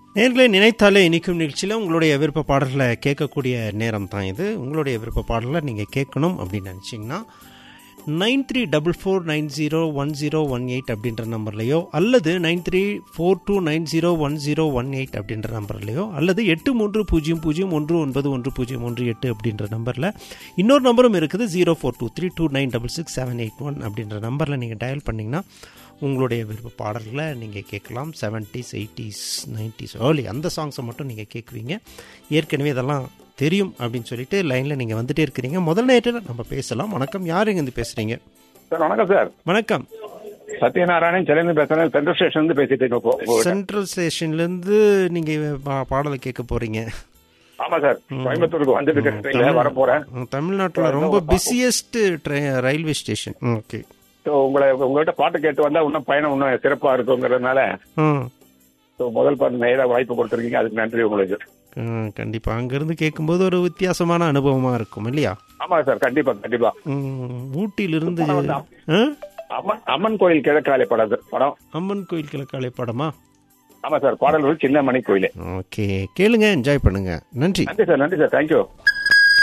நேர்களை நினைத்தாலே இனிக்கும் நிகழ்ச்சியில் உங்களுடைய விருப்ப பாடல்களை கேட்கக்கூடிய நேரம் தான் இது உங்களுடைய விருப்ப பாடலை நீங்கள் கேட்கணும் அப்படின்னு நினச்சிங்கன்னா nine three double four nine zero one zero one eight அப்படின்ற நம்பர்லையோ அல்லது nine three four two nine zero one zero one eight அப்படின்ற நம்பர்லையோ அல்லது எட்டு மூன்று பூஜ்ஜியம் பூஜ்ஜியம் ஒன்று ஒன்பது ஒன்று பூஜ்ஜியம் ஒன்று எட்டு அப்படின்ற நம்பரில் இன்னொரு நம்பரும் இருக்குது zero four two three two nine double six seven eight one அப்படின்ற நம்பரில் நீங்கள் டயல் பண்ணிங்கன்னா உங்களுடைய விருப்ப பாடல்களை நீங்கள் கேட்கலாம் செவன்ட்டீஸ் எயிட்டிஸ் நைன்டிஸ் ஏர்லி அந்த சாங்ஸை மட்டும் நீங்கள் கேட்குவீங்க ஏற்கனவே இதெல்லாம் தெரியும் அப்படின்னு சொல்லிட்டு லைனில் நீங்கள் வந்துட்டே இருக்கிறீங்க முதல் நேரத்தில் நம்ம பேசலாம் வணக்கம் யார் எங்கேருந்து பேசுகிறீங்க சார் வணக்கம் சார் வணக்கம் சத்யநாராயணன் சென்னை பேசுறேன் சென்ட்ரல் ஸ்டேஷன் இருந்து பேசிட்டு இருக்கோம் இப்போ உங்ககிட்ட. சென்ட்ரல் ஸ்டேஷன்லேருந்து நீங்கள் பாடலை கேட்க போகிறீங்க ஆமா சார் கோயம்புத்தூருக்கு வந்துட்டு இருக்கேன் வர போறேன் தமிழ்நாட்டில் ரொம்ப busiest railway station okay so உங்களை உங்கள்கிட்ட பாட்டு கேட்டு வந்தா இன்னும் பயணம் இன்னும் சிறப்பா இருக்குங்கிறதுனால ம் ஸோ முதல் பாட்டு நேரா வாய்ப்பு கொடுத்துருக்கீங்க அதுக்கு நன்றி உங்களுக்கு கண்டிப்பாக அங்கேருந்து கேட்கும்போது ஒரு வித்தியாசமான அனுபவமாக இருக்கும் இல்லையா ஆமா சார் கண்டிப்பா கண்டிப்பா ம், ஊட்டியிலிருந்து படம் வந்து ஆ? அம்மன் அம்மன் கோயில் கிழக்காலை படம் அது. படம் அம்மன் கோயில் கிழக்காலை படமா ஆமா சார் பாடல் வந்து சின்ன மணி கோயில் ஓகே கேளுங்க என்ஜாய் பண்ணுங்க நன்றி நன்றி சார் நன்றி சார் தேங்க்யூ